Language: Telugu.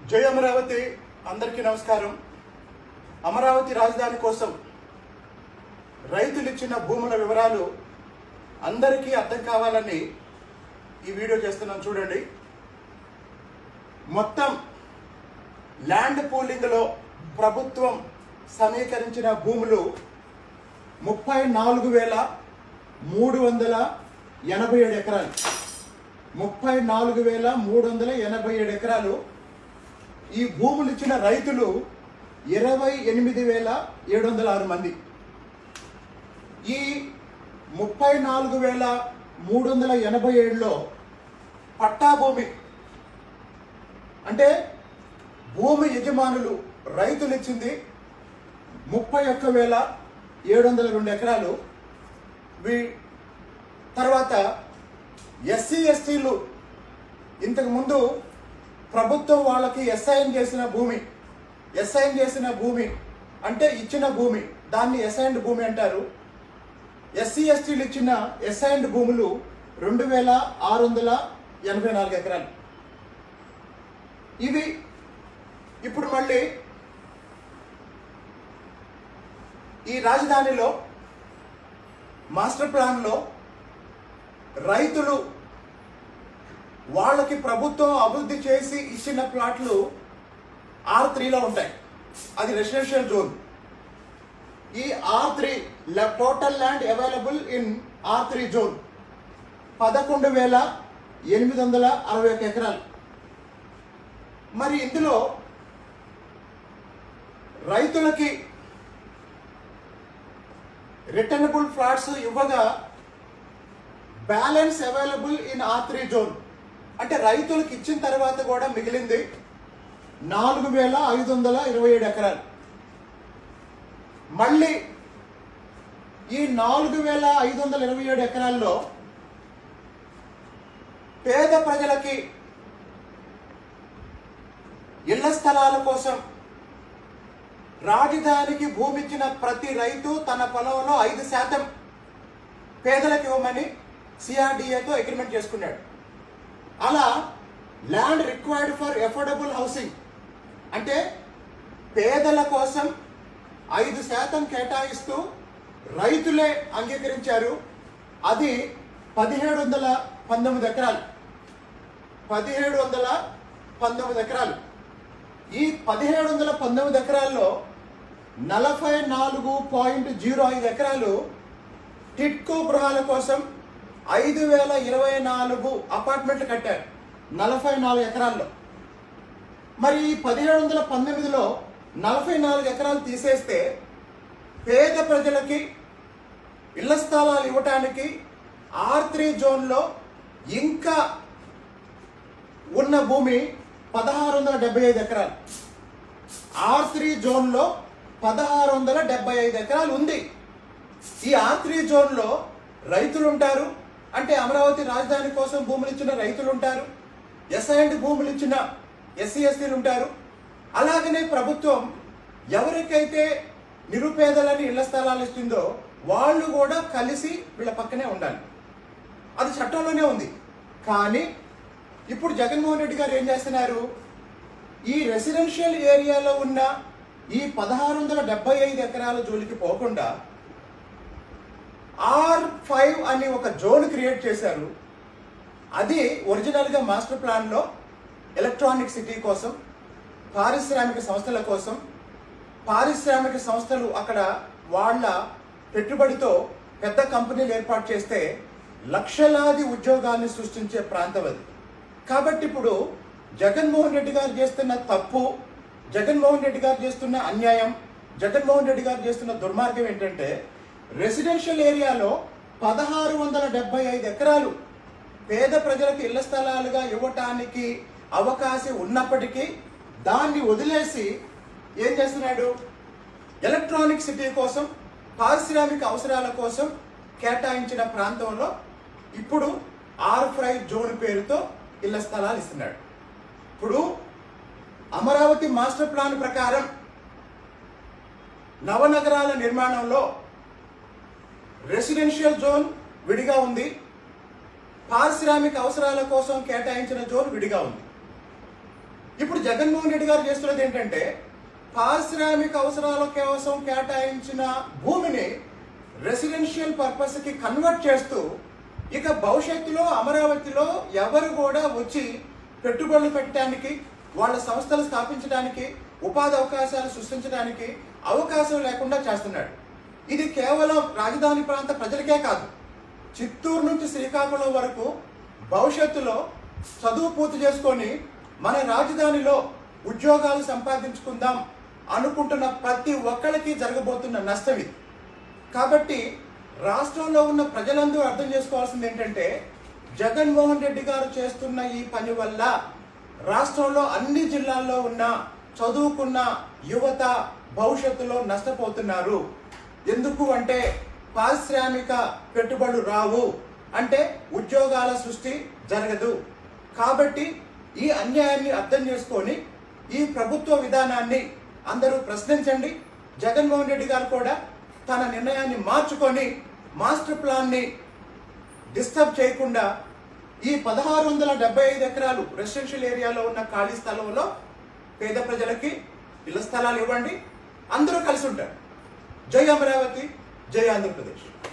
జై అమరావతి అందరికీ నమస్కారం అమరావతి రాజధాని కోసం రైతులు ఇచ్చిన భూముల వివరాలు అందరికీ అర్థం కావాలని ఈ వీడియో చేస్తున్నాను చూడండి మొత్తం ల్యాండ్ పూలింగ్లో ప్రభుత్వం సమీకరించిన భూములు ముప్పై నాలుగు వేల మూడు వందల ఎనభై ఏడు ఎకరాలు ముప్పై నాలుగు వేల మూడు వందల ఎనభై ఏడు ఎకరాలు ఈ భూములు ఇచ్చిన రైతులు ఇరవై ఎనిమిది వేల ఏడు వందల ఆరు మంది ఈ ముప్పై నాలుగు వేల మూడు వందల ఎనభై ఏడులో పట్టా భూమి అంటే భూమి యజమానులు రైతులు ఇచ్చింది ముప్పై ఒక్క వేల ఏడు వందల రెండు ఎకరాలు వీ తర్వాత ఎస్సీ ఎస్టీలు ఇంతకు ముందు ప్రభుత్వం వాళ్ళకి ఎస్ఐన్ చేసిన భూమి ఎస్ఐన్ చేసిన భూమి అంటే ఇచ్చిన భూమి దాన్ని ఎస్ఐన్డ్ భూమి అంటారు ఎస్సీ ఎస్టీలు ఇచ్చిన ఎస్ఐన్డ్ భూములు రెండు వేల ఆరు వందల ఎనభై నాలుగు ఎకరాలు ఇవి ఇప్పుడు మళ్ళీ ఈ రాజధానిలో మాస్టర్ ప్లాన్లో రైతులు వాళ్ళకి ప్రభుత్వం అభివృద్ధి చేసి ఇచ్చిన ప్లాట్లు ఆర్ త్రీలో ఉంటాయి అది రెసిడెన్షియల్ జోన్ ఈ R three total land available in R three zone పదకొండు వేల ఎనిమిది వందల అరవై ఒక ఎకరాలు మరి ఇందులో రైతులకి రిటర్నబుల్ ఫ్లాట్స్ ఇవ్వగా balance available in R three zone అంటే రైతులకు ఇచ్చిన తర్వాత కూడా మిగిలింది నాలుగు వేల ఐదు వందల ఇరవై ఏడు ఎకరాలు మళ్ళీ ఈ నాలుగు వేల ఐదు వందల ఇరవై ఏడు ఎకరాల్లో పేద ప్రజలకి ఇళ్ల స్థలాల కోసం రాజధానికి భూమి ఇచ్చిన ప్రతి రైతు తన పొలంలో ఐదు శాతం పేదలకు ఇవ్వమని సిఆర్డిఏతో అగ్రిమెంట్ చేసుకున్నాడు అలా land required for affordable housing అంటే పేదల కోసం ఐదు శాతం కేటాయిస్తూ రైతులే అంగీకరించారు అది పదిహేడు వందల పంతొమ్మిది ఎకరాలు పదిహేడు వందల పంతొమ్మిది ఎకరాలు ఈ పదిహేడు వందల పంతొమ్మిది ఎకరాల్లో నలభై నాలుగు పాయింట్ జీరో ఐదు ఎకరాలు టిట్కో గృహాల కోసం ఐదు వేల ఇరవై నాలుగు అపార్ట్మెంట్లు కట్టారు నలభై నాలుగు ఎకరాల్లో మరి ఈ పదిహేడు వందల పంతొమ్మిదిలో నలభై నాలుగు ఎకరాలు తీసేస్తే పేద ప్రజలకి ఇళ్ల స్థలాలు ఇవ్వటానికి ఆర్ త్రీ జోన్లో ఇంకా ఉన్న భూమి పదహారు వందల డెబ్బై ఐదు ఎకరాలు ఆర్ త్రీ జోన్లో పదహారు వందల డెబ్బై ఐదు ఎకరాలు ఉంది ఈ ఆర్ త్రీ జోన్లో రైతులు ఉంటారు అంటే అమరావతి రాజధాని కోసం భూములు ఇచ్చిన రైతులు ఉంటారు ఎస్ఐండ్ భూములు ఇచ్చిన ఎస్సీ ఎస్టీలు ఉంటారు అలాగనే ప్రభుత్వం ఎవరికైతే నిరుపేదలని ఇళ్ల స్థలాలు ఇస్తుందో వాళ్ళు కూడా కలిసి వీళ్ళ పక్కనే ఉండాలి అది చట్టంలోనే ఉంది కానీ ఇప్పుడు జగన్మోహన్ రెడ్డి గారు ఏం చేస్తున్నారు ఈ రెసిడెన్షియల్ ఏరియాలో ఉన్న ఈ పదహారు వందల డెబ్బై ఐదు ఎకరాల జోలికి పోకుండా ఆర్ ఫైవ్ అని ఒక జోన్ క్రియేట్ చేశారు అది ఒరిజినల్గా మాస్టర్ ప్లాన్లో ఎలక్ట్రానిక్ సిటీ కోసం పారిశ్రామిక సంస్థల కోసం పారిశ్రామిక సంస్థలు అక్కడ వాళ్ళ పెట్టుబడితో పెద్ద కంపెనీలు ఏర్పాటు చేస్తే లక్షలాది ఉద్యోగాల్ని సృష్టించే ప్రాంతం అది కాబట్టి ఇప్పుడు జగన్మోహన్ రెడ్డి గారు చేస్తున్న తప్పు జగన్మోహన్ రెడ్డి గారు చేస్తున్న అన్యాయం జగన్మోహన్ రెడ్డి గారు చేస్తున్న దుర్మార్గం ఏంటంటే రెసిడెన్షియల్ ఏరియాలో పదహారు వందల డెబ్బై ఐదు ఎకరాలు పేద ప్రజలకు ఇళ్ల స్థలాలుగా ఇవ్వటానికి అవకాశం ఉన్నప్పటికీ దాన్ని వదిలేసి ఏం చేస్తున్నాడు ఎలక్ట్రానిక్ సిటీ కోసం పారిశ్రామిక అవసరాల కోసం కేటాయించిన ప్రాంతంలో ఇప్పుడు ఆర్ ఫ్రై జోన్ పేరుతో ఇళ్ల స్థలాలు ఇస్తున్నాడు ఇప్పుడు అమరావతి మాస్టర్ ప్లాన్ ప్రకారం నవనగరాల నిర్మాణంలో రెసిడెన్షియల్ జోన్ విడిగా ఉంది పారిశ్రామిక అవసరాల కోసం కేటాయించిన జోన్ విడిగా ఉంది ఇప్పుడు జగన్మోహన్ రెడ్డి గారు చేస్తున్నది ఏంటంటే పారిశ్రామిక అవసరాల కోసం కేటాయించిన భూమిని రెసిడెన్షియల్ పర్పస్ కి కన్వర్ట్ చేస్తూ ఇక భవిష్యత్తులో అమరావతిలో ఎవరు కూడా వచ్చి పెట్టుబడులు పెట్టడానికి వాళ్ళ సంస్థలు స్థాపించడానికి ఉపాధి అవకాశాలు సృష్టించడానికి అవకాశం లేకుండా చేస్తున్నాడు ఇది కేవలం రాజధాని ప్రాంత ప్రజలకే కాదు చిత్తూరు నుంచి శ్రీకాకుళం వరకు భవిష్యత్తులో చదువు పూర్తి చేసుకొని మన రాజధానిలో ఉద్యోగాలు సంపాదించుకుందాం అనుకుంటున్న ప్రతి ఒక్కరికి జరగబోతున్న నష్టం ఇది కాబట్టి రాష్ట్రంలో ఉన్న ప్రజలందరూ అర్థం చేసుకోవాల్సింది ఏంటంటే జగన్మోహన్ రెడ్డి గారు చేస్తున్న ఈ పని వల్ల రాష్ట్రంలో అన్ని జిల్లాల్లో ఉన్న చదువుకున్న యువత భవిష్యత్తులో నష్టపోతున్నారు ఎందుకు అంటే పారిశ్రామిక పెట్టుబడులు రావు అంటే ఉద్యోగాల సృష్టి జరగదు కాబట్టి ఈ అన్యాయాన్ని అర్థం చేసుకొని ఈ ప్రభుత్వ విధానాన్ని అందరూ ప్రశ్నించండి జగన్మోహన్ రెడ్డి గారు కూడా తన నిర్ణయాన్ని మార్చుకొని మాస్టర్ ప్లాన్ని డిస్టర్బ్ చేయకుండా ఈ పదహారు వందల డెబ్బై ఐదు ఎకరాలు రెసిడెన్షియల్ ఏరియాలో ఉన్న ఖాళీ స్థలంలో పేద ప్రజలకి ఇళ్ల స్థలాలు ఇవ్వండి అందరూ కలిసి ఉంటారు జై అమరావతి జై ఆంధ్రప్రదేశ్